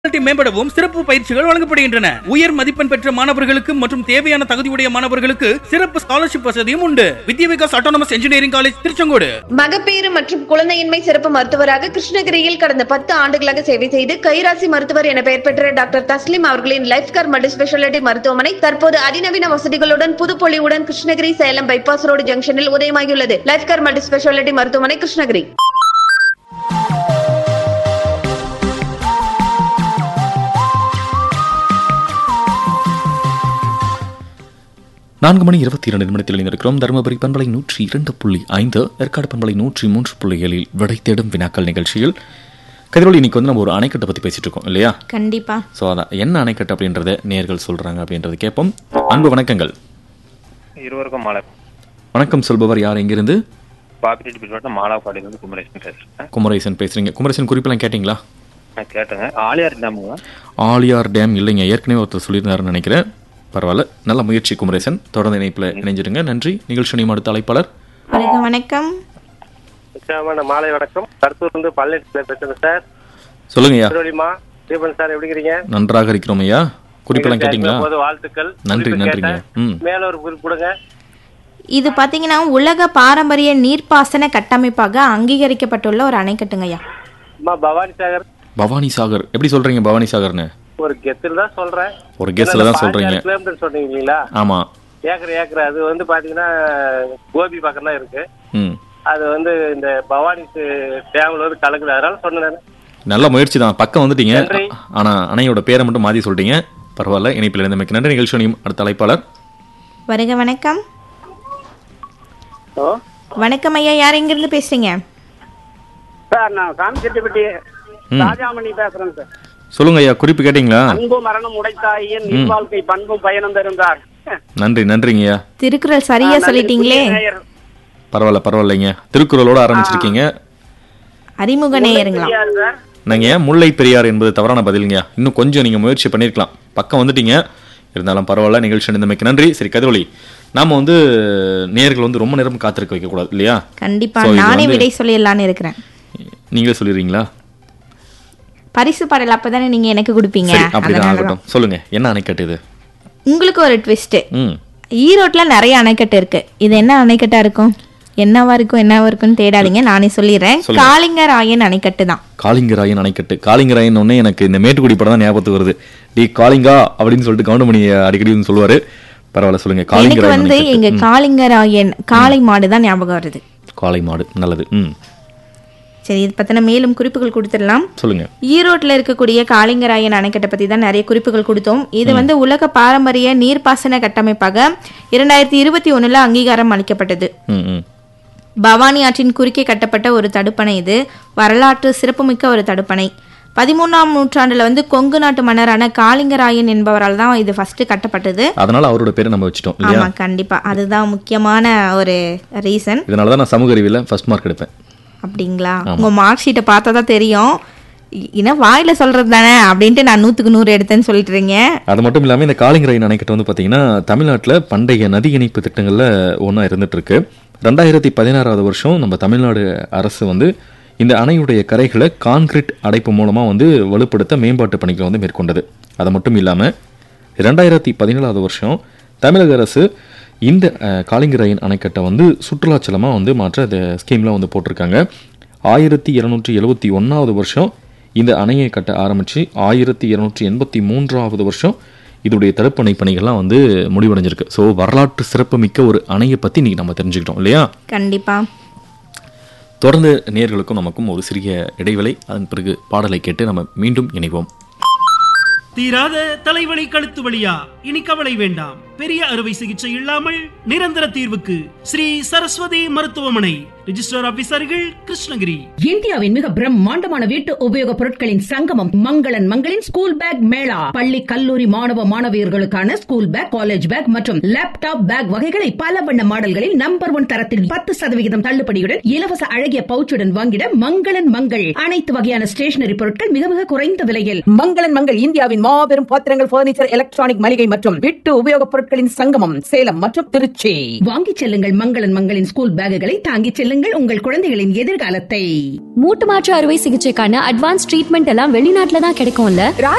செயல்பாட்டை மேம்படவும் சிறப்பு பயிற்சிகள் வழங்கப்படுகின்றன உயர் மதிப்பெண் பெற்ற மாணவர்களுக்கு மற்றும் தேவையான தகுதியுடைய மாணவர்களுக்கு சிறப்பு ஸ்காலர்ஷிப் வசதியும் உண்டு Vidya Vikas autonomous engineering college Tiruchengode மகப்பேறு மற்றும் குழந்தையின்மை சிறப்பு மருத்துவராக கிருஷ்ணகிரியில் கடந்த பத்து ஆண்டுகளாக சேவை செய்து கைராசி மருத்துவர் என பெயர் பெற்ற டாக்டர் தஸ்லிம் அவர்களின் லைஃப் கார் மல்டி ஸ்பெஷாலிட்டி மருத்துவமனை தற்போது அதிநவீன வசதிகளுடன் புதுப்பொலிவுடன் கிருஷ்ணகிரி சேலம் பைபாஸ் ரோடு ஜங்ஷனில் உதயமாகியுள்ளது லைஃப் கார் மல்டி ஸ்பெஷாலிட்டி மருத்துவமனை கிருஷ்ணகிரி நான்கு மணி இருபத்தி இரண்டு நிமிடத்தில் இணைந்திருக்கிறோம் தருமபுரி பண்பலை நூற்றி இரண்டு புள்ளி ஐந்து ஏற்காடு பண்பலை நூற்றி மூன்று புள்ளி ஏழில் விடை தேடும் வினாக்கள் நிகழ்ச்சியில் கதிரோலி இன்னைக்கு வந்து நம்ம ஒரு அணைக்கட்டை பற்றி பேசிட்டு இருக்கோம் இல்லையா கண்டிப்பா ஸோ அதான் என்ன அணைக்கட்டு அப்படின்றத நேர்கள் சொல்றாங்க அப்படின்றது கேட்போம் அன்பு வணக்கங்கள் இருவருக்கும் மாலை வணக்கம் சொல்பவர் யார் எங்கிருந்து பாப்பிரெட்டி பிரிவாட்டம் மாலாப்பாடியிலிருந்து குமரேசன் பேசுறேன் குமரேசன் பேசுறீங்க குமரேசன் குறிப்பெல்லாம் கேட்டிங்களா நான் கேட்டேங்க ஆலியார் டேமுங்க ஆலியார் டேம் இல்லைங்க ஏற்கனவே ஒருத்தர் சொல்லியிருந்தாருன்னு நினைக்கிறேன் பரவாயில்ல நல்ல முயற்சி குமரேசன் தொடர்ந்து இணைப்பில் இணைஞ்சிடுங்க நன்றி நிகழ்ச்சி அடுத்த அழைப்பாளர் வணக்கம் வணக்கம் நிச்சயமான மாலை வணக்கம் கருத்தூர் இருந்து பழனில பேசுறேன் சார் சொல்லுங்கய்யா திருவள்ளிமா தீபன் சார் எப்படி இருக்கிறீங்க நன்றாக இருக்கிறோம் ஐயா குறிப்பெல்லாம் கேட்டிங்களா போது வாழ்த்துக்கள் நன்றி, குறிப்பு நன்றிங்க. கேட்டேன். ம். மேல ஒரு குறிப்பு கொடுங்க இது பாத்தீங்கன்னா உலக பாரம்பரிய நீர்ப்பாசன கட்டமைப்பாக அங்கீகரிக்கப்பட்டுள்ள ஒரு அணைக்கட்டுங்கய்யா அம்மா பவானி சாகர் பவானி சாகர் எப்படி சொல்றீங்க பவானி சாகர்னு ஒரு கெத்தில் தான் சொல்றேன் ஒரு கெஸ்ல தான் சொல்றீங்க கிலோமீட்டர் சொன்னீங்க இல்லைங்களா ஆமா ஏக்கர் ஏக்கர் அது வந்து பாத்தீங்கன்னா கோபி பக்கம் தான் இருக்கு ம் அது வந்து இந்த பவானி டேம்ல வந்து கலக்குது அதனால சொன்னேன் நல்ல முயற்சி தான் பக்கம் வந்துட்டீங்க நன்றி. ஆனா அணையோட பேரை மட்டும் மாத்தி சொல்லிட்டீங்க பரவாயில்ல இணைப்பில் இருந்தமைக்கு நன்றி நிகழ்ச்சி அடுத்த அழைப்பாளர் வருக வணக்கம் ஹலோ வணக்கம் ஐயா யார் எங்கிருந்து பேசுறீங்க சார் நான் காமிச்செட்டிப்பட்டி ம். ராஜாமணி பேசுறேன் சார் சொல்லுங்க ஐயா குறிப்பு கேட்டிங்களா அன்பு மரணம் உடைத்தாயின் வாழ்க்கை பண்பும் பயணம் தருந்தார் நன்றி நன்றிங்க ஐயா திருக்குறள் சரியா சொல்லிட்டீங்களே பரவாயில்ல பரவாயில்லைங்க திருக்குறளோட ஆரம்பிச்சிருக்கீங்க அறிமுக நேயருங்களா சார் நாங்க ஏன் முல்லை பெரியார் என்பது தவறான பதிலுங்க இன்னும் கொஞ்சம் நீங்க முயற்சி பண்ணிருக்கலாம் பக்கம் வந்துட்டீங்க இருந்தாலும் பரவாயில்ல நிகழ்ச்சி அணிந்தமைக்கு நன்றி சரி கதிரொலி நாம வந்து நேர்கள் வந்து ரொம்ப நேரம் காத்திருக்க வைக்க கூடாது இல்லையா கண்டிப்பா So, இது நானே வந்து- விடை சொல்லிடலான்னு இருக்கிறேன் நீங்களே சொல்லிடுறீங்களா பரிசு பாடல் அப்பதானே நீங்க எனக்கு கொடுப்பீங்க சரி அப்படிதான் அதனாலதான். ஆகட்டும் சொல்லுங்க என்ன அணைக்கட்டு இது உங்களுக்கு ஒரு ட்விஸ்ட் ம் ஈரோட்ல நிறைய அணைக்கட்டு இருக்கு இது என்ன அணைக்கட்டா இருக்கும் என்னவா இருக்கும் என்னவா இருக்கும்னு தேடாதீங்க நானே சொல்லிடுறேன் சொல்லுங்க. காளிங்கராயன் அணைக்கட்டு தான் காளிங்கராயன் அணைக்கட்டு காளிங்கராயன் ஒன்னே எனக்கு இந்த மேட்டுக்குடி படம் தான் ஞாபகத்துக்கு வருது டி காளிங்கா அப்படின்னு சொல்லிட்டு கவுண்டமணி அடிக்கடி வந்து சொல்லுவாரு பரவாயில்ல சொல்லுங்க எனக்கு காளிங்கராயன் வந்து அணைக்கட்டு. எங்க காளிங்கராயன் காளை மாடு தான் ஞாபகம் வருது காளை மாடு நல்லது ம் சரி இது பத்தின மேலும் குறிப்புகள் கொடுத்துடலாம் சொல்லுங்க ஈரோட்ல இருக்கக்கூடிய காளிங்கராயன் அணைக்கட்டை பத்தி தான் நிறைய குறிப்புகள் கொடுத்தோம் இது வந்து உலக பாரம்பரிய நீர்ப்பாசன கட்டமைப்பாக இரண்டாயிரத்தி இருபத்தி ஒண்ணுல அங்கீகாரம் அளிக்கப்பட்டது ம் ம் பவானி ஆற்றின் குறுக்கே கட்டப்பட்ட ஒரு தடுப்பணை இது வரலாற்று சிறப்புமிக்க ஒரு தடுப்பணை பதிமூணாம் நூற்றாண்டுல வந்து கொங்கு நாட்டு மன்னரான காளிங்கராயன் என்பவரால் தான் இது ஃபர்ஸ்ட் கட்டப்பட்டது அதனால அவரோட பேரை நம்ம வச்சுட்டோம் இல்லையா ஆமா கண்டிப்பா அதுதான் முக்கியமான ஒரு ரீசன் இதனால தான் நான் சமூக அறிவியல ஃபர்ஸ்ட் மார்க் எடுப்பேன் அப்படிங்களா உங்க மார்க் ஷீட்டை பார்த்தா தான் தெரியும் ஏன்னா வாயில சொல்றது தானே அப்படின்ட்டு நான் நூத்துக்கு நூறு எடுத்தேன்னு சொல்லிட்டுறீங்க அது மட்டும் இல்லாமல் இந்த காளிங்கராயன் அணைக்கட்டு வந்து பார்த்தீங்கன்னா தமிழ்நாட்டில் பண்டைய நதி இணைப்பு திட்டங்களில் ஒன்றா இருந்துட்டு இருக்கு ரெண்டாயிரத்தி பதினாறாவது வருஷம் நம்ம தமிழ்நாடு அரசு வந்து இந்த அணையுடைய கரைகளை கான்கிரீட் அடைப்பு மூலமாக வந்து வலுப்படுத்த மேம்பாட்டு பணிகளை வந்து மேற்கொண்டது அது மட்டும் இல்லாமல் ரெண்டாயிரத்தி பதினேழாவது வருஷம் தமிழக அரசு இந்த அஹ், காளிங்கராயன் அணைக்கட்டை வந்து சுற்றுலாச்சலமாக வந்து மாற்ற அந்த ஸ்கீம்லாம் வந்து போட்டிருக்காங்க ஆயிரத்தி இருநூற்றி எழுபத்தி ஒன்றாவது வருஷம் இந்த அணையை கட்ட ஆரம்பித்து ஆயிரத்தி இருநூற்றி எண்பத்தி மூன்றாவது வருஷம் இதோடைய தடுப்பணை பணிகள்லாம் வந்து முடிவடைஞ்சிருக்கு ஸோ வரலாற்று சிறப்புமிக்க ஒரு அணையை பற்றி இன்னைக்கு நம்ம தெரிஞ்சுக்கிட்டோம் இல்லையா கண்டிப்பா தொடர்ந்து நேர்களுக்கும் நமக்கும் ஒரு சிறிய இடைவேளை அதன் பிறகு பாடலை கேட்டு நம்ம மீண்டும் இணைவோம் தீராத தலைவலி கழுத்து வலியா இனி கவலை வேண்டாம் பெரிய அறுவை சிகிச்சை இல்லாமல் நிரந்தர தீர்வுக்கு ஸ்ரீ சரஸ்வதி மருத்துவமனை ரிஜிஸ்டர் ஆபீசர்கள் கிருஷ்ணகிரி இந்தியாவின் மிக பிரம்மாண்டமான வீட்டு உபயோகப் பொருட்களின் சங்கமம் மங்களன் மங்களின் ஸ்கூல் பேக் மேளா பள்ளி கல்லூரி மாணவ மாணவியர்களுக்கான ஸ்கூல் பேக் காலேஜ் பேக் மற்றும் லேப்டாப் பேக் வகைகளை பல வண்ண மாடல்களில் நம்பர் ஒன் தரத்தில் பத்து சதவிகிதம் தள்ளுபடியுடன் இலவச அழகிய பவுச்சுடன் வாங்கிட மங்களன் மங்கள் அனைத்து வகையான ஸ்டேஷனரி பொருட்கள் மிக மிக குறைந்த விலையில் மங்களன் மங்கள் இந்தியாவின் மாபெரும் பாத்திரங்கள் பர்னிச்சர் எலக்ட்ரானிக் மளிகை மற்றும் வீட்டு உபயோகப் பொருட்களின் சங்கமம் சேலம் மற்றும் திருச்சி வாங்கிச் செல்லுங்கள் மங்களன் மங்களின் ஸ்கூல் பேக்குகளை தாங்கிச் செல்லுங்கள் உங்கள் குழந்தைகளின் எதிர்காலத்தை மூட்டு மாற்று அறுவை சிகிச்சைக்கான அட்வான்ஸ் ட்ரீட்மெண்ட் எல்லாம் வெளிநாட்டுல தான் கிடைக்கும்ல